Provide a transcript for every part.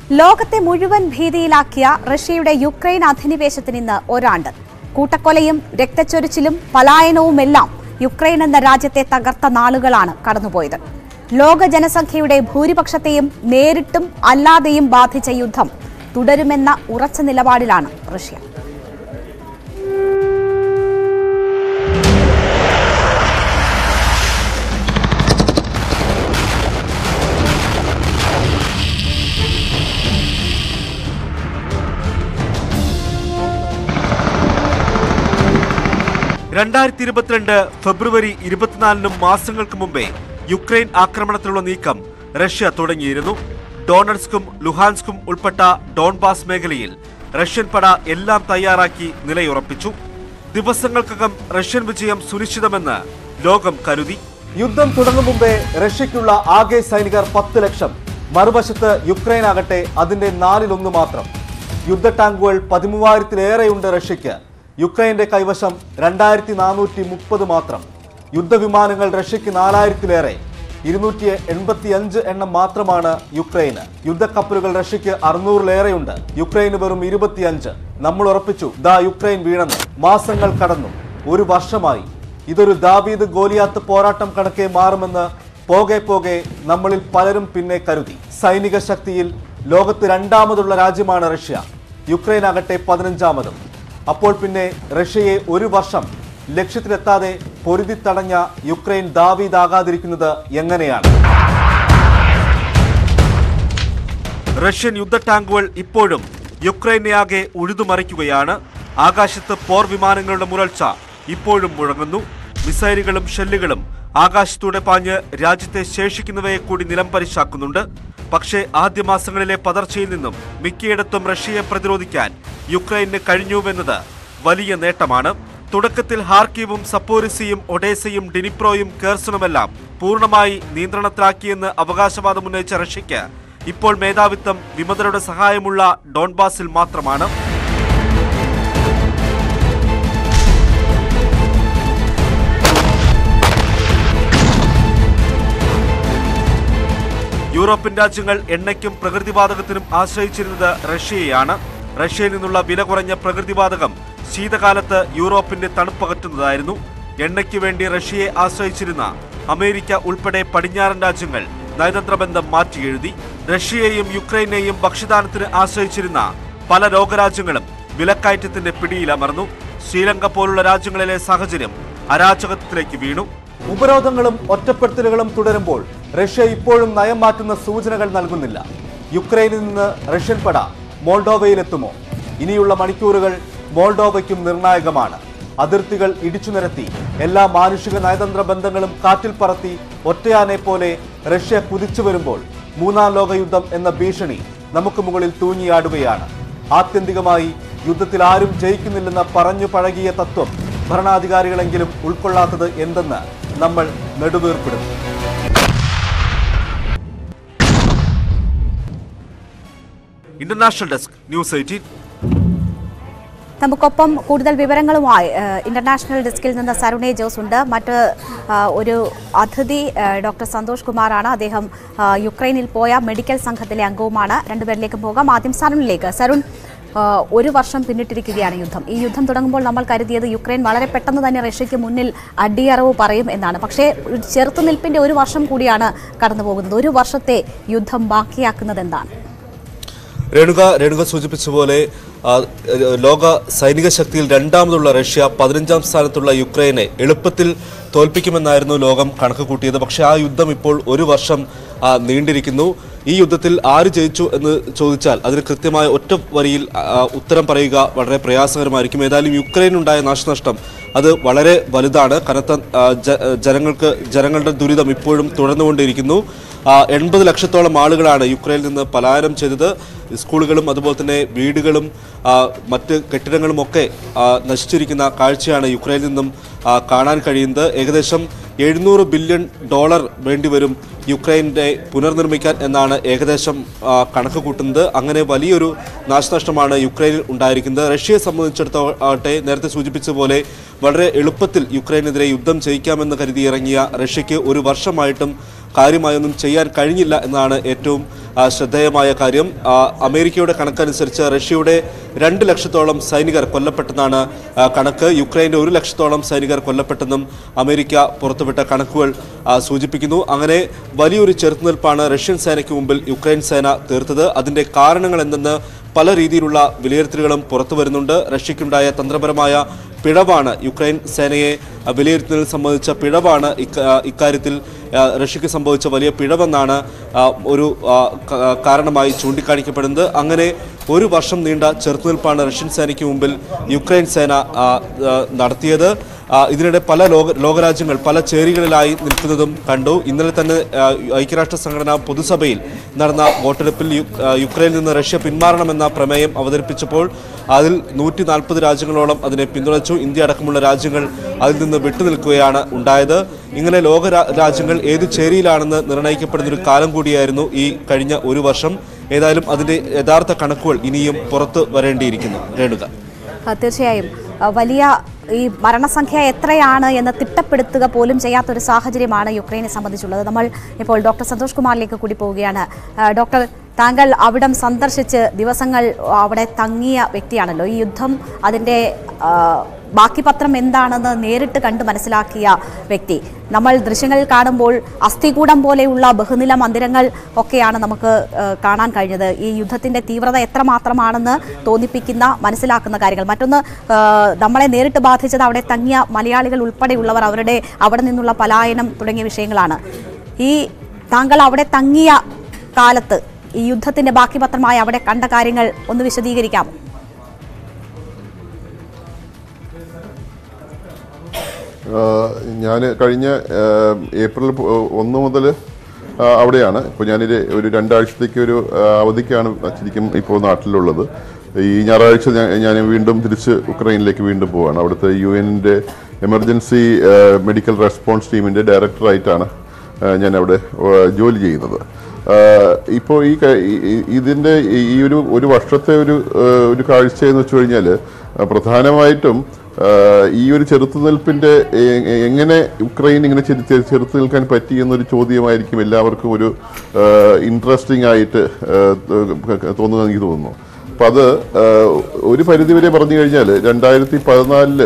ലോകത്തെ മുഴുവൻ ഭീതിയിലാക്കിയ റഷ്യയുടെ യുക്രൈൻ അധിനിവേശത്തിന് ഇന്ന് ഒരാണ്ട് കൂട്ടക്കൊലയും രക്തച്ചൊരിച്ചിലും പലായനവുമെല്ലാം യുക്രൈൻ എന്ന രാജ്യത്തെ തകർത്ത നാളുകളാണ് കടന്നുപോയത് ലോക ജനസംഖ്യയുടെ ഭൂരിപക്ഷത്തെയും നേരിട്ടും അല്ലാതെയും ബാധിച്ച യുദ്ധം തുടരുമെന്ന ഉറച്ച നിലപാടിലാണ് റഷ്യ രണ്ടായിരത്തി ഇരുപത്തിരണ്ട് ഫെബ്രുവരി ഇരുപത്തിനാലിനും മാസങ്ങൾക്ക് മുമ്പേ യുക്രൈൻ ആക്രമണത്തിലുള്ള നീക്കം റഷ്യ തുടങ്ങിയിരുന്നു ഡോണറ്റ്സ്കും ലുഹാൻസ്കും ഉൾപ്പെട്ട ഡോൺബാസ് മേഖലയിൽ റഷ്യൻ പട എല്ലാം തയ്യാറാക്കി നിലയുറപ്പിച്ചു ദിവസങ്ങൾക്കകം റഷ്യൻ വിജയം സുനിശ്ചിതമെന്ന് ലോകം കരുതി യുദ്ധം തുടങ്ങും മുമ്പേ റഷ്യയ്ക്കുള്ള ആകെ സൈനികർ പത്ത് ലക്ഷം മറുവശത്ത് യുക്രൈൻ ആകട്ടെ അതിന്റെ നാലിലൊന്ന് മാത്രം യുദ്ധ ടാങ്കുകൾ പതിമൂവായിരത്തിലേറെയുണ്ട് റഷ്യയ്ക്ക് യുക്രൈന്റെ കൈവശം രണ്ടായിരത്തി നാനൂറ്റി മുപ്പത് മാത്രം യുദ്ധവിമാനങ്ങൾ റഷ്യയ്ക്ക് നാലായിരത്തിലേറെ ഇരുന്നൂറ്റി എൺപത്തി അഞ്ച് എണ്ണം മാത്രമാണ് യുക്രൈന് യുദ്ധക്കപ്പലുകൾ റഷ്യയ്ക്ക് അറുന്നൂറിലേറെയുണ്ട് യുക്രൈന് വെറും ഇരുപത്തിയഞ്ച് നമ്മൾ ഉറപ്പിച്ചു ദാ യുക്രൈൻ വീണെന്ന് മാസങ്ങൾ കടന്നു ഒരു വർഷമായി ഇതൊരു ദാവീദ് ഗോലിയാത്ത് പോരാട്ടം കണക്കെ മാറുമെന്ന് പോകെ പോകെ നമ്മളിൽ പലരും പിന്നെ കരുതി സൈനിക ശക്തിയിൽ ലോകത്ത് രണ്ടാമതുള്ള രാജ്യമാണ് റഷ്യ യുക്രൈൻ ആകട്ടെ പതിനഞ്ചാമതും അപ്പോൾ പിന്നെ റഷ്യയെ ഒരു വർഷം ലക്ഷ്യത്തിലെത്താതെ പൊരുതി തടഞ്ഞ യുക്രൈൻ ദാവീദാകാതിരിക്കുന്നത് എങ്ങനെയാണ് റഷ്യൻ യുദ്ധ ടാങ്കുകൾ ഇപ്പോഴും യുക്രൈനെ ആകെ ഉഴുതുമറിക്കുകയാണ് ആകാശത്ത് പോർ വിമാനങ്ങളുടെ മുരൾച്ച ഇപ്പോഴും മുഴങ്ങുന്നു മിസൈലുകളും ഷെല്ലുകളും ആകാശത്തൂടെ പാഞ്ഞ് രാജ്യത്തെ ശേഷിക്കുന്നവയെ കൂടി നിലം പരിശാക്കുന്നുണ്ട് പക്ഷേ ആദ്യ മാസങ്ങളിലെ പതർച്ചയിൽ നിന്നും മിക്കയിടത്തും റഷ്യയെ പ്രതിരോധിക്കാൻ യുക്രൈന് കഴിഞ്ഞുവെന്നത് വലിയ നേട്ടമാണ് തുടക്കത്തിൽ ഹാർക്കീവും സപ്പോരിസിയും ഒഡേസയും ഡിനിപ്രോയും കേർസണുമെല്ലാം പൂർണ്ണമായി നിയന്ത്രണത്തിലാക്കിയെന്ന് അവകാശവാദം ഉന്നയിച്ച റഷ്യയ്ക്ക് ഇപ്പോൾ മേധാവിത്വം വിമതരുടെ സഹായമുള്ള ഡോൺബാസിൽ മാത്രമാണ് യൂറോപ്യൻ രാജ്യങ്ങൾ എണ്ണയ്ക്കും പ്രകൃതിവാതകത്തിനും ആശ്രയിച്ചിരുന്നത് റഷ്യയെയാണ് റഷ്യയിൽ നിന്നുള്ള വില കുറഞ്ഞ പ്രകൃതിവാതകം ശീതകാലത്ത് യൂറോപ്പിന്റെ തണുപ്പകറ്റുന്നതായിരുന്നു എണ്ണയ്ക്ക് വേണ്ടി റഷ്യയെ ആശ്രയിച്ചിരുന്ന അമേരിക്ക ഉൾപ്പെടെ പടിഞ്ഞാറൻ രാജ്യങ്ങൾ നയതന്ത്ര ബന്ധം മാറ്റിയെഴുതി റഷ്യയെയും യുക്രൈനെയും ഭക്ഷ്യദാനത്തിന് ആശ്രയിച്ചിരുന്ന പല ലോകരാജ്യങ്ങളും വിലക്കയറ്റത്തിന്റെ പിടിയിലമർന്നു ശ്രീലങ്ക പോലുള്ള രാജ്യങ്ങളിലെ സാഹചര്യം അരാജകത്വത്തിലേക്ക് വീണു ഉപരോധങ്ങളും ഒറ്റപ്പെടുത്തലുകളും തുടരുമ്പോൾ റഷ്യ ഇപ്പോഴും നയം മാറ്റുന്ന സൂചനകൾ നൽകുന്നില്ല യുക്രൈനിൽ നിന്ന് റഷ്യൻ പട മോൾഡോവയിലെത്തുമോ ഇനിയുള്ള മണിക്കൂറുകൾ മോൾഡോവയ്ക്കും നിർണായകമാണ് അതിർത്തികൾ ഇടിച്ചു നിരത്തി എല്ലാ മാനുഷിക നയതന്ത്ര ബന്ധങ്ങളും കാറ്റിൽ പറത്തി ഒറ്റയാനെ പോലെ റഷ്യ കുതിച്ചു വരുമ്പോൾ മൂന്നാം ലോക യുദ്ധം എന്ന ഭീഷണി നമുക്ക് മുകളിൽ തൂങ്ങിയാടുകയാണ് ആത്യന്തികമായി യുദ്ധത്തിൽ ആരും ജയിക്കുന്നില്ലെന്ന് പറഞ്ഞു പഴകിയ തത്വം ഭരണാധികാരികളെങ്കിലും ഉൾക്കൊള്ളാത്തത് എന്തെന്ന് നമ്മൾ നെടുവീർപ്പിടും ഇന്റർനാഷണൽ ഡെസ്ക് ന്യൂസ് എയ്റ്റീൻ നമുക്കൊപ്പം കൂടുതൽ വിവരങ്ങളുമായി ഏഹ്, ഇന്റർനാഷണൽ ഡെസ്കിൽ നിന്ന് സരുണേ ജോസ് ഉണ്ട് മറ്റ് ആ, ഒരു അതിഥി ഏഹ്, ഡോക്ടർ സന്തോഷ് കുമാറാണ് അദ്ദേഹം ആ, യുക്രൈനിൽ പോയ മെഡിക്കൽ സംഘത്തിലെ അംഗവുമാണ് രണ്ടുപേരിലേക്കും പോകാം ആദ്യം സരുണിലേക്ക് സരുൺ ആ, ഒരു വർഷം പിന്നിട്ടിരിക്കുകയാണ് യുദ്ധം ഈ യുദ്ധം തുടങ്ങുമ്പോൾ നമ്മൾ കരുതിയത് യുക്രൈൻ വളരെ പെട്ടെന്ന് തന്നെ റഷ്യയ്ക്ക് മുന്നിൽ അടിയറവ് പറയും എന്നാണ് പക്ഷേ ഒരു ചെറുത്തുനിൽപ്പിന്റെ ഒരു വർഷം കൂടിയാണ് കടന്നു പോകുന്നത് ഒരു വർഷത്തെ യുദ്ധം ബാക്കിയാക്കുന്നത് എന്താണ് രേണുക രേണുക സൂചിപ്പിച്ച പോലെ ആ, ലോക സൈനിക ശക്തിയിൽ രണ്ടാമതുള്ള റഷ്യ പതിനഞ്ചാം സ്ഥാനത്തുള്ള യുക്രൈനെ എളുപ്പത്തിൽ തോൽപ്പിക്കുമെന്നായിരുന്നു ലോകം കണക്ക് കൂട്ടിയത് പക്ഷേ ആ യുദ്ധം ഇപ്പോൾ ഒരു വർഷം ആ, നീണ്ടിരിക്കുന്നു ഈ യുദ്ധത്തിൽ ആര് ജയിച്ചു എന്ന് ചോദിച്ചാൽ അതിന് കൃത്യമായ ഒറ്റ വരിയിൽ ആ, ഉത്തരം പറയുക വളരെ പ്രയാസകരമായിരിക്കും ഏതായാലും യുക്രൈനുണ്ടായ നാശനഷ്ടം അത് വളരെ വലുതാണ് കനത്ത ആ, ജ- ജനങ്ങൾക്ക് ജനങ്ങളുടെ ദുരിതം ഇപ്പോഴും തുടർന്നുകൊണ്ടിരിക്കുന്നു ആ, എൺപത് ലക്ഷത്തോളം ആളുകളാണ് യുക്രൈനിൽ നിന്ന് പലായനം ചെയ്തത് സ്കൂളുകളും അതുപോലെ തന്നെ വീടുകളും ആ, മറ്റ് കെട്ടിടങ്ങളുമൊക്കെ ആ, നശിച്ചിരിക്കുന്ന കാഴ്ചയാണ് യുക്രൈനിൽ നിന്നും ആ, കാണാൻ കഴിയുന്നത് ഏകദേശം എഴുന്നൂറ് ബില്യൺ ഡോളർ വേണ്ടിവരും യുക്രൈനെ പുനർനിർമ്മിക്കാൻ എന്നാണ് ഏകദേശം ആ, കണക്ക് കൂട്ടുന്നത് അങ്ങനെ വലിയൊരു നാശനഷ്ടമാണ് യുക്രൈനിൽ ഉണ്ടായിരിക്കുന്നത് റഷ്യയെ സംബന്ധിച്ചിടത്തോട്ടെ നേരത്തെ സൂചിപ്പിച്ച പോലെ വളരെ എളുപ്പത്തിൽ യുക്രൈനെതിരെ യുദ്ധം ജയിക്കാമെന്ന് കരുതി ഇറങ്ങിയ റഷ്യയ്ക്ക് ഒരു വർഷമായിട്ടും കാര്യമായൊന്നും ചെയ്യാൻ കഴിഞ്ഞില്ല എന്നാണ് ഏറ്റവും ആ, ശ്രദ്ധേയമായ കാര്യം ആ, അമേരിക്കയുടെ കണക്കനുസരിച്ച് റഷ്യയുടെ രണ്ട് ലക്ഷത്തോളം സൈനികർ കൊല്ലപ്പെട്ടെന്നാണ് ആ, കണക്ക് യുക്രൈൻ്റെ ഒരു ലക്ഷത്തോളം സൈനികർ കൊല്ലപ്പെട്ടെന്നും അമേരിക്ക പുറത്തുവിട്ട കണക്കുകൾ ആ, സൂചിപ്പിക്കുന്നു അങ്ങനെ വലിയൊരു ചെറുത്തുനിൽപ്പാണ് റഷ്യൻ സേനയ്ക്ക് മുമ്പിൽ യുക്രൈൻ സേന തീർത്തത് അതിൻ്റെ കാരണങ്ങൾ എന്തെന്ന് പല രീതിയിലുള്ള വിലയിരുത്തലുകളും പുറത്തു വരുന്നുണ്ട് റഷ്യയ്ക്കുണ്ടായ തന്ത്രപരമായ പിഴവാണ് യുക്രൈൻ സേനയെ ആ, വിലയിരുത്തുന്നതിൽ സംബന്ധിച്ച പിഴവാണ് ഇക്ക- ആ, ഇക്കാര്യത്തിൽ ആ, റഷ്യക്ക് സംഭവിച്ച വലിയ പിഴവെന്നാണ് ആ, ഒരു ആ, ക- കാരണമായി ചൂണ്ടിക്കാണിക്കപ്പെടുന്നത് അങ്ങനെ ഒരു വർഷം നീണ്ട ചെറുത്തുനിൽപ്പാണ് റഷ്യൻ സേനയ്ക്ക് മുമ്പിൽ യുക്രൈൻ സേന ആ, ആ, നടത്തിയത് ആ, ഇതിനിടെ പല ലോക ലോകരാജ്യങ്ങൾ പല ചേരികളിലായി നിൽക്കുന്നതും കണ്ടു ഇന്നലെ തന്നെ ആ, ഐക്യരാഷ്ട്ര സംഘടന പൊതുസഭയിൽ നടന്ന വോട്ടെടുപ്പിൽ യു- ആ, യുക്രൈനിൽ നിന്ന് റഷ്യ പിന്മാറണമെന്ന പ്രമേയം അവതരിപ്പിച്ചപ്പോൾ അതിൽ നൂറ്റി നാൽപ്പത് രാജ്യങ്ങളോളം അതിനെ പിന്തുണച്ചു ഇന്ത്യ അടക്കമുള്ള രാജ്യങ്ങൾ അതിൽ നിന്ന് വിട്ടുനിൽക്കുകയാണ് ഉണ്ടായത് ഇങ്ങനെ ലോക രാ- രാജ്യങ്ങൾ ഏത് ചേരിയിലാണെന്ന് നിർണ്ണയിക്കപ്പെടുന്ന ഒരു കാലം കൂടിയായിരുന്നു ഈ കഴിഞ്ഞ ഒരു വർഷം ഏതായാലും അതിന്റെ യഥാർത്ഥ കണക്കുകൾ ഇനിയും പുറത്തു വരേണ്ടിയിരിക്കുന്നു രേണുക ആ, തീർച്ചയായും ആ, വലിയ ഈ മരണസംഖ്യ എത്രയാണ് എന്ന് തിട്ടപ്പെടുത്തുക പോലും ചെയ്യാത്തൊരു സാഹചര്യമാണ് യുക്രൈനെ സംബന്ധിച്ചുള്ളത് നമ്മൾ ഇപ്പോൾ ഡോക്ടർ സന്തോഷ് കുമാറിലേക്ക് കൂടി പോവുകയാണ് ആ, ഡോക്ടർ താങ്കൾ അവിടം സന്ദർശിച്ച് ദിവസങ്ങൾ അവിടെ തങ്ങിയ വ്യക്തിയാണല്ലോ ഈ യുദ്ധം അതിൻ്റെ ആ, ബാക്കി പത്രം എന്താണെന്ന് നേരിട്ട് കണ്ട് മനസ്സിലാക്കിയ വ്യക്തി നമ്മൾ ദൃശ്യങ്ങളിൽ കാണുമ്പോൾ അസ്ഥികൂടം പോലെയുള്ള ബഹുനില മന്ദിരങ്ങൾ ഒക്കെയാണ് നമുക്ക് ആ, കാണാൻ കഴിഞ്ഞത് ഈ യുദ്ധത്തിന്റെ തീവ്രത എത്രമാത്രമാണെന്ന് തോന്നിപ്പിക്കുന്ന മനസ്സിലാക്കുന്ന കാര്യങ്ങൾ മറ്റൊന്ന് ആ, നമ്മളെ നേരിട്ട് ബാധിച്ചത് അവിടെ തങ്ങിയ മലയാളികൾ ഉൾപ്പെടെയുള്ളവർ അവരുടെ അവിടെ നിന്നുള്ള പലായനം തുടങ്ങിയ വിഷയങ്ങളാണ് ഈ താങ്കൾ അവിടെ തങ്ങിയ കാലത്ത് ഈ യുദ്ധത്തിന്റെ ബാക്കി പത്രമായി അവിടെ കണ്ട കാര്യങ്ങൾ ഒന്ന് വിശദീകരിക്കാമോ ഞാൻ കഴിഞ്ഞ ആ, ഏപ്രിൽ പ- ഒന്ന് മുതൽ അവിടെയാണ് ഇപ്പോൾ ഞാനൊരു ഒരു രണ്ടാഴ്ചത്തേക്ക് ഒരു ആ, അവധിക്കാണ് ശരിക്കും ഇപ്പോൾ നാട്ടിലുള്ളത് ഈ ഞായറാഴ്ച ഞാൻ- ഞാൻ വീണ്ടും തിരിച്ച് ഉക്രൈനിലേക്ക് വീണ്ടും പോവാണ് അവിടുത്തെ യു എന്നിൻ്റെ എമർജൻസി മെഡിക്കൽ റെസ്പോൺസ് ടീമിൻ്റെ ഡയറക്ടറായിട്ടാണ് ആ, ഞാൻ അവിടെ ആ, ജോലി ചെയ്യുന്നത് ഇപ്പോൾ ഈ ക- ഈ- ഈ- ഇതിൻ്റെ ഈ ഒരു ഒരു വർഷത്തെ ഒരു ആ, ഒരു കാഴ്ച എന്ന് വെച്ച് കഴിഞ്ഞാൽ പ്രധാനമായിട്ടും ആഹ് ഈ ഒരു ചെറുത്തുനിൽപ്പിന്റെ എ- എ- എങ്ങനെ യുക്രൈൻ ഇങ്ങനെ ചെറു- ചെറു- ചെറുത്ത് നിൽക്കാൻ പറ്റി എന്നൊരു ചോദ്യമായിരിക്കും എല്ലാവർക്കും ഒരു ഇൻട്രസ്റ്റിംഗ് ആയിട്ട് ആഹ് ത- തോന്നുന്നത് എനിക്ക് തോന്നുന്നു അപ്പം അത് ആഹ് ഒരു പരിധിവരെ പറഞ്ഞു കഴിഞ്ഞാൽ രണ്ടായിരത്തി പതിനാലില്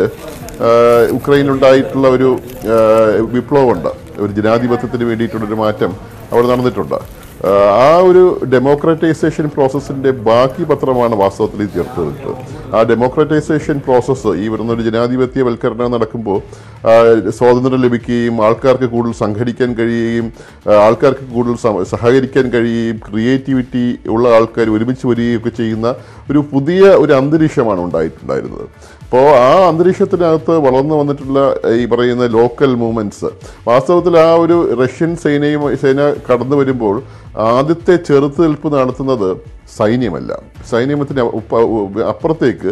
ഉക്രൈനിലുണ്ടായിട്ടുള്ള ഒരു ആഹ് വിപ്ലവമുണ്ട് ഒരു ജനാധിപത്യത്തിന് വേണ്ടിയിട്ടുള്ളൊരു മാറ്റം അവിടെ നടന്നിട്ടുണ്ട് ആഹ് ആ ഒരു ഡെമോക്രറ്റൈസേഷൻ പ്രോസസ്സിന്റെ ബാക്കി പത്രമാണ് വാസ്തവത്തിൽ ഈ ചേർത്ത് വെച്ചത് ആ ഡെമോക്രറ്റൈസേഷൻ പ്രോസസ്സ് ഈ വരുന്ന ഒരു ജനാധിപത്യവൽക്കരണം നടക്കുമ്പോൾ ആഹ് സ്വാതന്ത്ര്യം ലഭിക്കുകയും ആൾക്കാർക്ക് കൂടുതൽ സംഘടിക്കാൻ കഴിയുകയും ആഹ് ആൾക്കാർക്ക് കൂടുതൽ സഹ- സഹകരിക്കാൻ കഴിയുകയും ക്രിയേറ്റിവിറ്റി ഉള്ള ആൾക്കാർ ഒരുമിച്ച് വരികയും ഒക്കെ ചെയ്യുന്ന ഒരു പുതിയ ഒരു അന്തരീക്ഷമാണ് ഉണ്ടായിട്ടുണ്ടായിരുന്നത് അപ്പോൾ ആ അന്തരീക്ഷത്തിനകത്ത് വളർന്നു വന്നിട്ടുള്ള ഈ പറയുന്ന ലോക്കൽ മൂവ്മെന്റ്സ് വാസ്തവത്തിൽ ആ ഒരു റഷ്യൻ സേനയും സേന കടന്നു വരുമ്പോൾ ആദ്യത്തെ ചെറുത്തുനിൽപ്പ് നടത്തുന്നത് സൈന്യമല്ല സൈന്യത്തിന് ഉപ്പ- ഉ- അപ്പുറത്തേക്ക്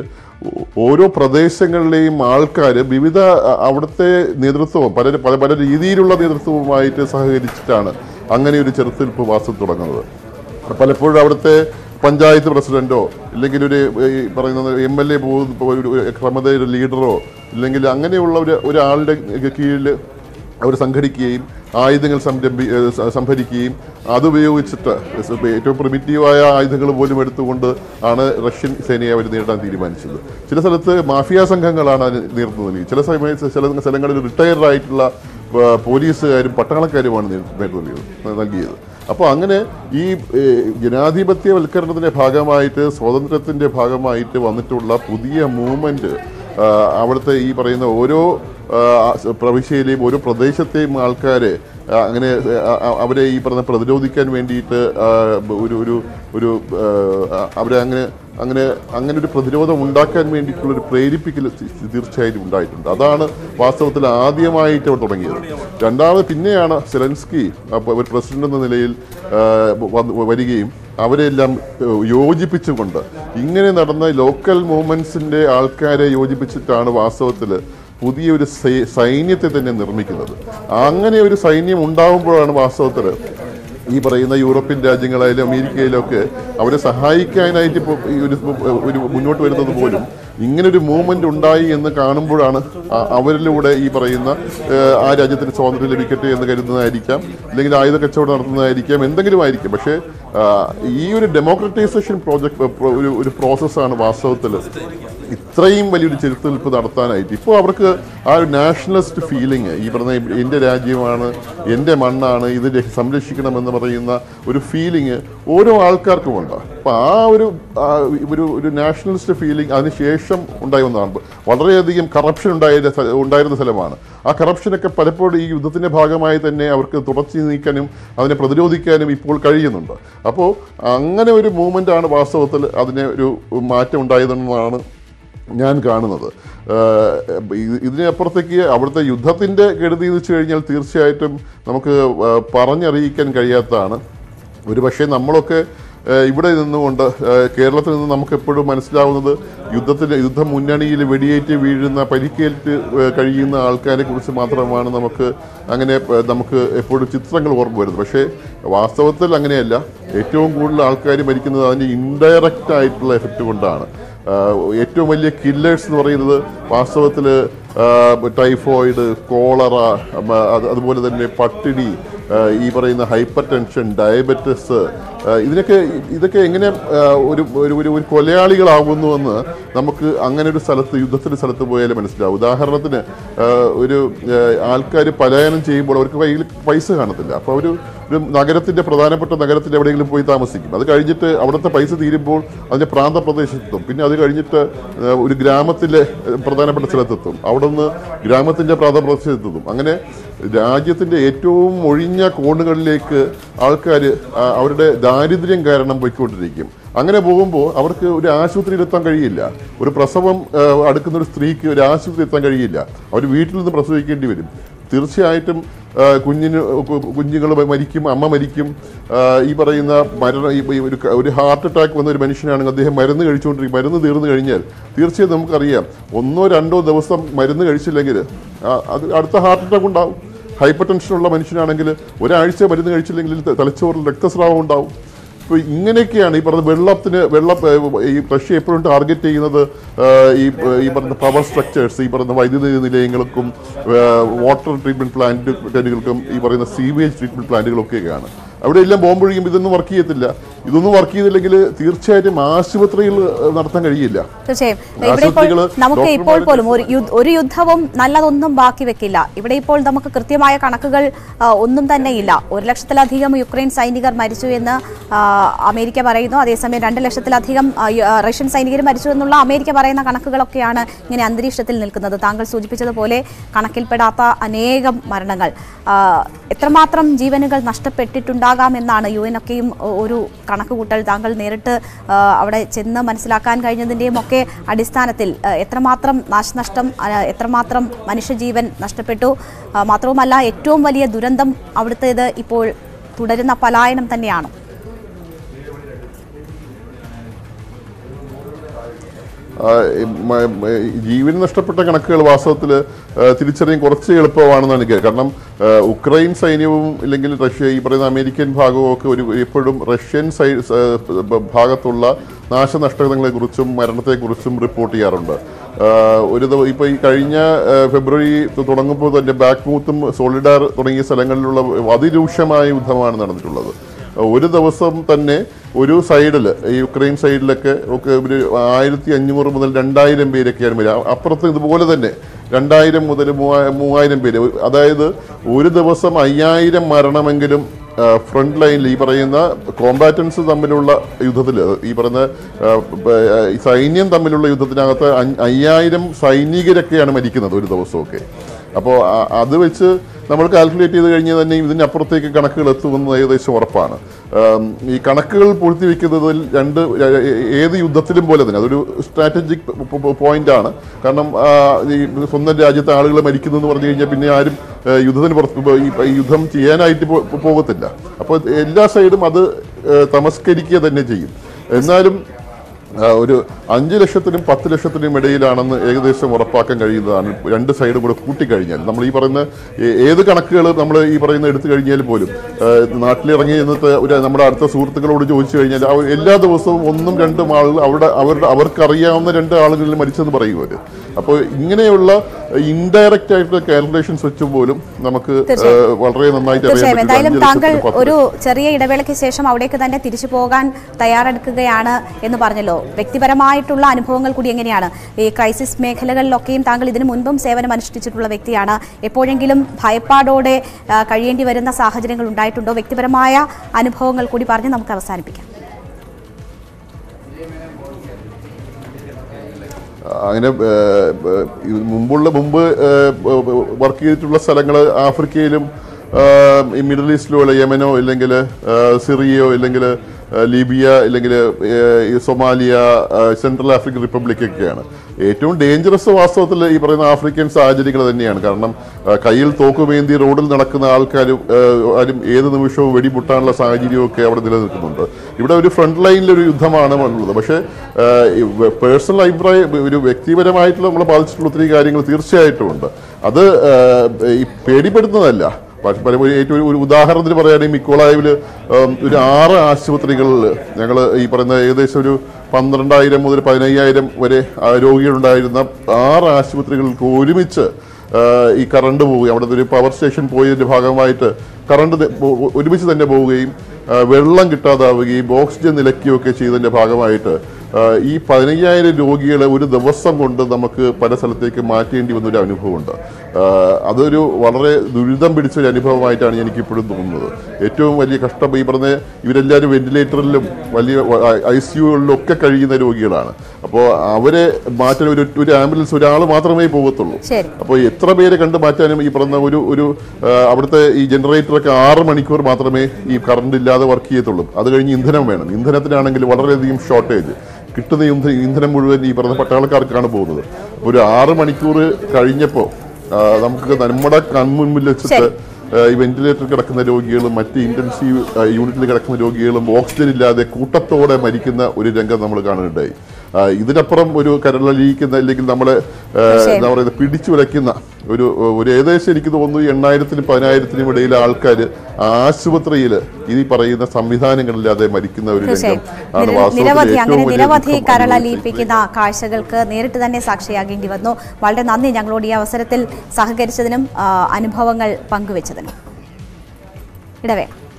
ഓരോ പ്രദേശങ്ങളിലെയും ആൾക്കാർ വിവിധ അ- അവിടുത്തെ നേതൃത്വവും പല പല പല രീതിയിലുള്ള നേതൃത്വവുമായിട്ട് സഹകരിച്ചിട്ടാണ് അങ്ങനെ ഒരു ചെറുത്തുനിൽപ്പ് വാസം തുടങ്ങുന്നത് പലപ്പോഴും അവിടുത്തെ പഞ്ചായത്ത് പ്രസിഡന്റോ ഇല്ലെങ്കിൽ ഒരു ഈ പറയുന്നത് എം എൽ എ പോകുന്ന ഒരു ക്രമതയുടെ ലീഡറോ ഇല്ലെങ്കിൽ അങ്ങനെയുള്ള ഒരു ഒരാളുടെ കീഴിൽ അവർ സംഘടിക്കുകയും ആയുധങ്ങൾ സംരംഭി ഏഹ് സ- സംഭരിക്കുകയും അതുപയോഗിച്ചിട്ട് ഏറ്റവും പ്രിമിറ്റീവായ ആയുധങ്ങൾ പോലും എടുത്തുകൊണ്ട് ആണ് റഷ്യൻ സേനയെ അവർ നേരിടാൻ തീരുമാനിച്ചത് ചില സ്ഥലത്ത് മാഫിയ സംഘങ്ങളാണ് അതിന് നേതൃത്വം നൽകി ചില സമയത്ത് ചില സ്ഥലങ്ങളിൽ റിട്ടയർഡ് ആയിട്ടുള്ള ആ, പോലീസുകാരും പട്ടാളക്കാരുമാണ് നേതൃത്വം നൽകിയത് നൽകിയത് അപ്പോൾ അങ്ങനെ ഈ ഏഹ്, ജനാധിപത്യവൽക്കരണത്തിന്റെ ഭാഗമായിട്ട് സ്വാതന്ത്ര്യത്തിന്റെ ഭാഗമായിട്ട് വന്നിട്ടുള്ള പുതിയ മൂവ്മെന്റ് അവിടുത്തെ ഈ പറയുന്ന ഓരോ ആ, പ്രവിശ്യയിലെയും ഓരോ പ്രദേശത്തെയും ആൾക്കാരെ ആ, അങ്ങനെ ആ, ആ, അവരെ ഈ പറഞ്ഞ പ്രതിരോധിക്കാൻ വേണ്ടിയിട്ട് ആ, ഒരു ഒരു ഒരു ആ, അവരെ അങ്ങനെ അങ്ങനെ അങ്ങനെ ഒരു പ്രതിരോധം ഉണ്ടാക്കാൻ വേണ്ടിയിട്ടുള്ള ഒരു പ്രേരിപ്പിക്കൽ തി- തീർച്ചയായിട്ടും ഉണ്ടായിട്ടുണ്ട് അതാണ് വാസ്തവത്തിൽ ആദ്യമായിട്ട് അവർ തുടങ്ങിയത് രണ്ടാമത് പിന്നെയാണ് സെലൻസ്കി അപ്പോൾ ഒരു പ്രസിഡന്റ് എന്ന നിലയിൽ ആ, വന്ന് വരികയും അവരെല്ലാം ഏഹ്, യോജിപ്പിച്ചുകൊണ്ട് ഇങ്ങനെ നടന്ന ലോക്കൽ മൂവ്മെന്റ്സിന്റെ ആൾക്കാരെ യോജിപ്പിച്ചിട്ടാണ് വാസ്തവത്തിൽ പുതിയൊരു സൈ- സൈന്യത്തെ തന്നെ നിർമ്മിക്കുന്നത് അങ്ങനെ ഒരു സൈന്യം ഉണ്ടാകുമ്പോഴാണ് വാസ്തവത്തിൽ ഈ പറയുന്ന യൂറോപ്യൻ രാജ്യങ്ങളായാലും അമേരിക്കയിലും ഒക്കെ അവരെ സഹായിക്കാനായിട്ട് ഇപ്പോൾ ഈ ഒരു ഒരു മുന്നോട്ട് വരുന്നത് പോലും ഇങ്ങനൊരു മൂവ്മെന്റ് ഉണ്ടായി എന്ന് കാണുമ്പോഴാണ് ആ- അവരിലൂടെ ഈ പറയുന്ന ഏഹ്, ആ രാജ്യത്തിന് സ്വാതന്ത്ര്യം ലഭിക്കട്ടെ എന്ന് കരുതുന്നതായിരിക്കാം അല്ലെങ്കിൽ ആയുധ കച്ചവടം നടത്തുന്നതായിരിക്കാം എന്തെങ്കിലും ആയിരിക്കും പക്ഷേ ആ, ഈ ഒരു ഡെമോക്രറ്റൈസേഷൻ പ്രോജക്ട് ഒരു ഒരു പ്രോസസ്സാണ് വാസ്തവത്തിൽ ഇത്രയും വലിയൊരു ചെറുത്തുനിൽപ്പ് നടത്താനായിട്ട് ഇപ്പോൾ അവർക്ക് ആ ഒരു നാഷണലിസ്റ്റ് ഫീലിംഗ് ഈ പറഞ്ഞ എൻ്റെ രാജ്യമാണ് എൻ്റെ മണ്ണാണ് ഇത് രക്ഷ- സംരക്ഷിക്കണമെന്ന് പറയുന്ന ഒരു ഫീലിംഗ് ഓരോ ആൾക്കാർക്കും ഉണ്ട് അപ്പോൾ ആ ഒരു ആ ഒരു ഒരു നാഷണലിസ്റ്റ് ഫീലിംഗ് അതിനുശേഷം ഉണ്ടായി വന്നതാണ് വളരെയധികം കറപ്ഷൻ ഉണ്ടായ സ്ഥ- ഉണ്ടായിരുന്ന സ്ഥലമാണ് ആ കറപ്ഷനൊക്കെ പലപ്പോഴും ഈ യുദ്ധത്തിൻ്റെ ഭാഗമായി തന്നെ അവർക്ക് തുടച്ചു നീക്കാനും അതിനെ പ്രതിരോധിക്കാനും ഇപ്പോൾ കഴിയുന്നുണ്ട് അപ്പോൾ അങ്ങനെ ഒരു മൂവ്മെൻ്റ് ആണ് വാസ്തവത്തിൽ അതിനെ ഒരു മാറ്റം ഉണ്ടായതെന്നാണ് ഞാൻ കാണുന്നത് ഏഹ് ഇത് ഇതിനപ്പുറത്തേക്ക് അവിടുത്തെ യുദ്ധത്തിൻ്റെ കെടുതി എന്ന് വെച്ച് കഴിഞ്ഞാൽ തീർച്ചയായിട്ടും നമുക്ക് ഏഹ് പറഞ്ഞറിയിക്കാൻ കഴിയാത്തതാണ് ഒരുപക്ഷെ നമ്മളൊക്കെ ഏഹ് ഇവിടെ നിന്നുകൊണ്ട് ഏഹ് കേരളത്തിൽ നിന്ന് നമുക്ക് എപ്പോഴും മനസ്സിലാവുന്നത് യുദ്ധത്തിന് യുദ്ധ മുന്നണിയിൽ വെടിയേറ്റ് വീഴുന്ന പരിക്കേറ്റ് ഏഹ് കഴിയുന്ന ആൾക്കാരെ കുറിച്ച് മാത്രമാണ് നമുക്ക് അങ്ങനെ ഏഹ് നമുക്ക് എപ്പോഴും ചിത്രങ്ങൾ ഓർമ്മ വരുന്നത് പക്ഷേ വാസ്തവത്തിൽ അങ്ങനെയല്ല ഏറ്റവും കൂടുതൽ ആൾക്കാർ മരിക്കുന്നത് അതിൻ്റെ ഇൻഡയറക്റ്റ് ആയിട്ടുള്ള എഫക്റ്റ് കൊണ്ടാണ് ആഹ് ഏറ്റവും വലിയ കില്ലേഴ്സ് എന്ന് പറയുന്നത് വാസ്തവത്തിൽ ടൈഫോയിഡ് കോളറ ഉം, അത് അതുപോലെ തന്നെ പട്ടിണി ആഹ് ഈ പറയുന്ന ഹൈപ്പർ ടെൻഷൻ ഡയബറ്റിസ് ഇതിനൊക്കെ ഇതൊക്കെ എങ്ങനെ ആഹ് ഒരു ഒരു ഒരു ഒരു കൊലയാളികളാകുന്നുവെന്ന് നമുക്ക് അങ്ങനെ ഒരു സ്ഥലത്ത് യുദ്ധത്തിൻ്റെ സ്ഥലത്ത് പോയാലേ മനസ്സിലാവും ഉദാഹരണത്തിന് ആഹ് ഒരു ആൾക്കാർ പലായനം ചെയ്യുമ്പോൾ അവർക്ക് കയ്യിൽ പൈസ കാണത്തില്ല അപ്പോൾ അവർ ഒരു നഗരത്തിൻ്റെ പ്രധാനപ്പെട്ട നഗരത്തിൽ എവിടെയെങ്കിലും പോയി താമസിക്കും അത് കഴിഞ്ഞിട്ട് അവിടുത്തെ പൈസ തീരുമ്പോൾ അതിൻ്റെ പ്രാന്തപ്രദേശത്തെത്തും പിന്നെ അത് കഴിഞ്ഞിട്ട് ഏഹ്, ഒരു ഗ്രാമത്തിലെ ഏഹ്, പ്രധാനപ്പെട്ട സ്ഥലത്തെത്തും അവിടെ നിന്ന് ഗ്രാമത്തിൻ്റെ പ്രാന്തപ്രദേശത്തെത്തും അങ്ങനെ രാജ്യത്തിൻ്റെ ഏറ്റവും ഒഴിഞ്ഞ കോണുകളിലേക്ക് ആൾക്കാർ അവരുടെ ദാരിദ്ര്യം കാരണം പോയിക്കൊണ്ടിരിക്കും അങ്ങനെ പോകുമ്പോൾ അവർക്ക് ഒരു ആശുപത്രിയിൽ എത്താൻ കഴിയില്ല ഒരു പ്രസവം ഏഹ്, അടുക്കുന്ന ഒരു സ്ത്രീക്ക് ഒരു ആശുപത്രി എത്താൻ കഴിയില്ല അവർ വീട്ടിൽ നിന്ന് പ്രസവിക്കേണ്ടി വരും തീർച്ചയായിട്ടും ആ, കുഞ്ഞിന് കുഞ്ഞുങ്ങൾ മരിക്കും അമ്മ മരിക്കും ആ, ഈ പറയുന്ന മരണ ഈ ഈ ഒരു ക- ഒരു ഹാർട്ട് അറ്റാക്ക് വന്ന ഒരു മനുഷ്യനാണെങ്കിൽ അദ്ദേഹം മരുന്ന് കഴിച്ചുകൊണ്ടിരിക്കും മരുന്ന് തീർന്നു കഴിഞ്ഞാൽ തീർച്ചയായും നമുക്കറിയാം ഒന്നോ രണ്ടോ ദിവസം മരുന്ന് കഴിച്ചില്ലെങ്കിൽ ആ, അത് അടുത്ത ഹാർട്ട് അറ്റാക്ക് ഉണ്ടാവും ഹൈപ്പർ ടെൻഷനുള്ള മനുഷ്യനാണെങ്കിൽ ഒരാഴ്ച മരുന്ന് കഴിച്ചില്ലെങ്കിൽ ത- തലച്ചോറിൽ രക്തസ്രാവം ഉണ്ടാവും ഇപ്പോൾ ഇങ്ങനെയൊക്കെയാണ് ഈ പറഞ്ഞ വെള്ളത്തിന് വെള്ളം ഏഹ്, ഈ റഷ്യ എപ്പോഴും ടാർഗറ്റ് ചെയ്യുന്നത് ഏഹ്, ഈ ഈ പറഞ്ഞ പവർ സ്ട്രക്ചേഴ്സ് ഈ പറയുന്ന വൈദ്യുതി നിലയങ്ങൾക്കും വാട്ടർ ട്രീറ്റ്മെന്റ് പ്ലാന്റുകൾക്കും ഈ പറയുന്ന സീവേജ് ട്രീറ്റ്മെന്റ് പ്ലാന്റുകളൊക്കെയാണ് അവിടെ എല്ലാം ബോംബ് ഒഴിയുമ്പോൾ ഇതൊന്നും വർക്ക് ചെയ്യത്തില്ല ഇതൊന്നും വർക്ക് ചെയ്തില്ലെങ്കിൽ തീർച്ചയായിട്ടും ആശുപത്രിയിൽ ഏഹ്, നടത്താൻ കഴിയില്ല തീർച്ചയായും ഇവിടെ ഇപ്പോൾ ആശുപത്രികള് നമുക്ക് ഇപ്പോൾ ഡോക്ടർമാര് പോലും ഒരു യുദ്ധ- ഒരു യുദ്ധവും നല്ലതൊന്നും ബാക്കി വെക്കില്ല ഇവിടെ ഇപ്പോൾ നമുക്ക് കൃത്യമായ കണക്കുകൾ ആ, ഒന്നും തന്നെ ഇല്ല ഒരു ലക്ഷത്തിലധികം യുക്രൈൻ സൈനികർ മരിച്ചു എന്ന് ആ, അമേരിക്ക പറയുന്നു അതേസമയം രണ്ട് ലക്ഷത്തിലധികം ആ, യു- ആ, റഷ്യൻ സൈനികർ മരിച്ചു എന്നുള്ള അമേരിക്ക പറയുന്ന കണക്കുകളൊക്കെയാണ് ഇങ്ങനെ അന്തരീക്ഷത്തിൽ നിൽക്കുന്നത് താങ്കൾ സൂചിപ്പിച്ചതുപോലെ കണക്കിൽപ്പെടാത്ത അനേകം മരണങ്ങൾ ആ, എത്രമാത്രം ജീവനുകൾ നഷ്ടപ്പെട്ടിട്ടുണ്ടാകാമെന്നാണ് യു എൻ ഒക്കെയും ഒ- ഒരു കണക്കുകൂട്ടൽ താങ്കൾ നേരിട്ട് ആ, അവിടെ ചെന്ന് മനസ്സിലാക്കാൻ കഴിഞ്ഞതിൻ്റെയും ഒക്കെ അടിസ്ഥാനത്തിൽ ആ, എത്രമാത്രം നാശനഷ്ടം ആ, എത്രമാത്രം മനുഷ്യജീവൻ നഷ്ടപ്പെട്ടു ആ, മാത്രവുമല്ല ഏറ്റവും വലിയ ദുരന്തം അവിടുത്തേത് ഇപ്പോൾ തുടരുന്ന പലായനം തന്നെയാണ് ആ, മ- മ- ജീവൻ നഷ്ടപ്പെട്ട കണക്കുകൾ വാസ്തവത്തിൽ തിരിച്ചറിയാൻ കുറച്ച് എളുപ്പമാണെന്നാണ് എനിക്ക് കാരണം ആ, ഉക്രൈൻ സൈന്യവും ഇല്ലെങ്കിൽ റഷ്യ ഈ പറയുന്ന അമേരിക്കൻ ഭാഗവും ഒക്കെ ഒരു എപ്പോഴും റഷ്യൻ സൈ സ- ബ- ഭാഗത്തുള്ള നാശനഷ്ടങ്ങളെക്കുറിച്ചും മരണത്തെക്കുറിച്ചും റിപ്പോർട്ട് ചെയ്യാറുണ്ട് ആ, ഒരു ദിവസം ഇപ്പോൾ ഈ കഴിഞ്ഞ ആ, ഫെബ്രുവരി തു- തുടങ്ങുമ്പോൾ തന്നെ ബാക്ക്മൂത്തും സോളിഡാർ തുടങ്ങിയ സ്ഥലങ്ങളിലുള്ള അതിരൂക്ഷമായ യുദ്ധമാണ് നടന്നിട്ടുള്ളത് ഒരു ദിവസം തന്നെ ഒരു സൈഡിൽ ഈ യുക്രൈൻ സൈഡിലൊക്കെ ഒക്കെ ഒരു ആയിരത്തി അഞ്ഞൂറ് മുതൽ രണ്ടായിരം പേരൊക്കെയാണ് വരിക അപ്പുറത്ത് ഇതുപോലെ തന്നെ രണ്ടായിരം മുതൽ മൂവാ- മൂവായിരം പേര് അതായത് ഒരു ദിവസം അയ്യായിരം മരണമെങ്കിലും ഫ്രണ്ട് ലൈനിൽ ഈ പറയുന്ന കോമ്പാറ്റൻസ് തമ്മിലുള്ള യുദ്ധത്തിൽ ഈ പറയുന്ന ആ, ബ- ആ, ഈ സൈന്യം തമ്മിലുള്ള യുദ്ധത്തിനകത്ത് അഞ്ഞ- അയ്യായിരം സൈനികരൊക്കെയാണ് മരിക്കുന്നത് ഒരു ദിവസമൊക്കെ അപ്പോൾ അത് വെച്ച് നമ്മൾ കാൽക്കുലേറ്റ് ചെയ്ത് കഴിഞ്ഞാൽ തന്നെ ഇതിനപ്പുറത്തേക്ക് കണക്കുകൾ എത്തുമെന്ന് ഏകദേശം ഉറപ്പാണ് ആം, ഈ കണക്കുകൾ പൂഴ്ത്തിവെക്കുന്നതിൽ രണ്ട് ഏ- ഏത് യുദ്ധത്തിലും പോലെ തന്നെ അതൊരു സ്ട്രാറ്റജിക് പോയിന്റ് ആണ് കാരണം ആ, ഈ സ്വന്തം രാജ്യത്തെ ആളുകൾ മരിക്കുന്നു എന്ന് പറഞ്ഞു കഴിഞ്ഞാൽ പിന്നെ ആരും ഏ, യുദ്ധത്തിന് പുറത്ത് പോ- ഈ- ഈ യുദ്ധം ചെയ്യാനായിട്ട് പോ- പോകത്തില്ല അപ്പോൾ എല്ലാ സൈഡും അത് ഏ, തമസ്കരിക്കുക തന്നെ ചെയ്യും എന്നാലും ആ, ഒരു അഞ്ച് ലക്ഷത്തിനും പത്ത് ലക്ഷത്തിനും ഇടയിലാണെന്ന് ഏകദേശം ഉറപ്പാക്കാൻ കഴിയുന്നതാണ് രണ്ട് സൈഡും കൂടെ കൂട്ടിക്കഴിഞ്ഞാൽ നമ്മൾ ഈ പറയുന്ന ഏ- ഏത് കണക്കുകൾ നമ്മൾ ഈ പറയുന്ന എടുത്തു കഴിഞ്ഞാൽ പോലും ആ, നാട്ടിലിറങ്ങി ഇന്നത്തെ ഒരു നമ്മുടെ അടുത്ത സുഹൃത്തുക്കളോട് ചോദിച്ചു കഴിഞ്ഞാൽ അവർ എല്ലാ ദിവസവും ഒന്നും രണ്ടും ആളുകൾ അവിടെ അവരുടെ അവർക്കറിയാവുന്ന രണ്ട് ആളുകളിൽ മരിച്ചെന്ന് പറയും അവർ അപ്പോൾ ഇങ്ങനെയുള്ള ഇൻഡയറക്റ്റ് ആയിട്ടുള്ള കാൽക്കുലേഷൻസ് വെച്ച് പോലും നമുക്ക് ആ, വളരെ നന്നായിട്ട് അറിയാൻ തീർച്ചയായും പറ്റും. എന്തായാലും അഞ്ച് താങ്കൾ ലക്ഷത്തിനും പത്ത് ഒരു ചെറിയ ഇടവേളയ്ക്ക് ശേഷം അവിടേക്ക് തന്നെ തിരിച്ചു പോകാൻ തയ്യാറെടുക്കുകയാണ് എന്ന് പറഞ്ഞല്ലോ വ്യക്തിപരമായിട്ടുള്ള അനുഭവങ്ങൾ കൂടി എങ്ങനെയാണ് ഈ ക്രൈസിസ് മേഖലകളിലൊക്കെയും താങ്കൾ ഇതിനു മുൻപും സേവനം അനുഷ്ഠിച്ചിട്ടുള്ള വ്യക്തിയാണ് എപ്പോഴെങ്കിലും ഭയപ്പാടോടെ ആ, കഴിയേണ്ടി വരുന്ന സാഹചര്യങ്ങൾ ഉണ്ടായിട്ടുണ്ടോ വ്യക്തിപരമായ അനുഭവങ്ങൾ കൂടി പറഞ്ഞ് നമുക്ക് അവസാനിപ്പിക്കാം അങ്ങനെ ഏഹ്, ഏഹ്, ഇത് മുമ്പുള്ള മുമ്പ് വർക്ക് ചെയ്തിട്ടുള്ള സ്ഥലങ്ങൾ ആഫ്രിക്കയിലും ഏഹ്, ഈ മിഡിൽ ഈസ്റ്റിലുള്ള യമനോ ഇല്ലെങ്കിൽ ഏഹ്, സിറിയയോ ഇല്ലെങ്കിൽ ഏഹ്, ലിബിയ ഇല്ലെങ്കിൽ ഏഹ്, ഈ സൊമാലിയ ഏഹ്, സെൻട്രൽ ആഫ്രിക്കൻ റിപ്പബ്ലിക് ഒക്കെയാണ് ഏറ്റവും ഡേഞ്ചറസ് വാസ്തവത്തിൽ ഈ പറയുന്ന ആഫ്രിക്കൻ സാഹചര്യങ്ങൾ തന്നെയാണ് കാരണം ഏഹ്, കയ്യിൽ തോക്കുമേന്തി റോഡിൽ നടക്കുന്ന ആൾക്കാരും ഏഹ്, ആരും ഏത് നിമിഷവും വെടിപൊട്ടാനുള്ള സാഹചര്യവും ഒക്കെ അവിടെ നിലനിൽക്കുന്നുണ്ട് ഇവിടെ ഒരു ഫ്രണ്ട് ലൈനിൽ ഒരു യുദ്ധമാണ് ഉള്ളത് പക്ഷേ പേഴ്സണൽ അഭിപ്രായം ഒരു വ്യക്തിപരമായിട്ടുള്ള നമ്മളെ ബാധിച്ചിട്ടുള്ള ഒത്തിരി കാര്യങ്ങൾ തീർച്ചയായിട്ടും ഉണ്ട് അത് ഏഹ്, ഈ പേടിപ്പെടുത്തുന്നതല്ല പക്ഷെ പല- ഒരു ഏറ്റവും ഒരു ഉദാഹരണത്തിന് പറയുകയാണെങ്കിൽ മിക്കോളായവിൽ ഒരു ആറ് ആശുപത്രികളിൽ ഞങ്ങൾ ഈ പറയുന്ന ഏകദേശം ഒരു പന്ത്രണ്ടായിരം മുതൽ പതിനയ്യായിരം വരെ ആ, രോഗികളുണ്ടായിരുന്ന ആറ് ആശുപത്രികൾക്ക് ഒരുമിച്ച് ആ, ഈ കറണ്ട് പോവുകയും അവിടെ ഒരു പവർ സ്റ്റേഷൻ പോയതിന്റെ ഭാഗമായിട്ട് കറണ്ട് ത- പോ- ഒരുമിച്ച് തന്നെ പോവുകയും ആ, വെള്ളം കിട്ടാതാവുകയും ഓക്സിജൻ നിലയ്ക്കുകയും ഒക്കെ ചെയ്തതിന്റെ ഭാഗമായിട്ട് ആ, ഈ പതിനയ്യായിരം രോഗികളെ ഒരു ദിവസം കൊണ്ട് നമുക്ക് പല സ്ഥലത്തേക്ക് മാറ്റേണ്ടി വന്നൊരു അനുഭവമുണ്ട് ആ, അതൊരു വളരെ ദുരിതം പിടിച്ച ഒരു അനുഭവമായിട്ടാണ് എനിക്ക് ഇപ്പോഴും തോന്നുന്നത് ഏറ്റവും വലിയ കഷ്ടം ഈ പറഞ്ഞ ഇവരെല്ലാവരും വെന്റിലേറ്ററിലും വലിയ ഐ സി യുകളിലും ഒക്കെ കഴിയുന്ന രോഗികളാണ് അപ്പോൾ അവരെ മാറ്റാൻ ഒരു ഒരു ആംബുലൻസ് ഒരാൾ മാത്രമേ പോകത്തുള്ളൂ ശരി. അപ്പോൾ എത്ര പേരെ കണ്ടു മാറ്റാനും ഈ പറഞ്ഞ ഒരു ഒരു ആ, അവിടുത്തെ ഈ ജനറേറ്ററൊക്കെ ആറ് മണിക്കൂർ മാത്രമേ ഈ കറണ്ട് ഇല്ലാതെ വർക്ക് ചെയ്യത്തുള്ളൂ അത് കഴിഞ്ഞ് ഇന്ധനം വേണം ഇന്ധനത്തിനാണെങ്കിൽ വളരെയധികം ഷോർട്ടേജ് കിട്ടുന്ന ഇന്ധ- ഇന്ധനം മുഴുവൻ ഈ പറഞ്ഞ പട്ടാളക്കാർക്കാണ് പോകുന്നത് അപ്പോൾ ഒരു ആറ് മണിക്കൂർ കഴിഞ്ഞപ്പോൾ നമുക്ക് നമ്മുടെ കൺമുൻപിൽ വെച്ചിട്ട് ശരി. ആ, ഈ വെന്റിലേറ്റർ കിടക്കുന്ന രോഗികളും മറ്റ് ഇന്റൻസീവ് ആ, യൂണിറ്റിൽ കിടക്കുന്ന രോഗികളും ഓക്സിജൻ ഇല്ലാതെ കൂട്ടത്തോടെ മരിക്കുന്ന ഒരു രംഗം നമ്മൾ കാണുന്നുണ്ടായി ആ, ഇതിനപ്പുറം ഒരു കരളലിയിക്കുന്ന അല്ലെങ്കിൽ നമ്മളെ ആ, എന്താ പറയുക പിടിച്ചു വിലക്കുന്ന ഒരു ഒരു ഏകദേശം എനിക്ക് തോന്നുന്നു എണ്ണായിരത്തിനും പതിനായിരത്തിനും ഇടയിലെ ആൾക്കാർ ആശുപത്രിയിൽ ഈ പറയുന്ന സംവിധാനങ്ങളില്ലാതെ മരിക്കുന്ന ഒരു രംഗം തീർച്ചയായും ആണ് നിര- വാസ്തവത്തിൽ നിരവധി അങ്ങനെ ഏറ്റവും വലിയ നിരവധി ദുഃഖം കരളലിയിപ്പിക്കുന്ന കാഴ്ചകൾക്ക് നേരിട്ട് തന്നെ സാക്ഷിയാകേണ്ടി വന്നു വളരെ നന്ദി ഞങ്ങളോട് ഈ അവസരത്തിൽ സഹകരിച്ചതിനും ആ, അനുഭവങ്ങൾ പങ്കുവച്ചതിനും ഇടവേ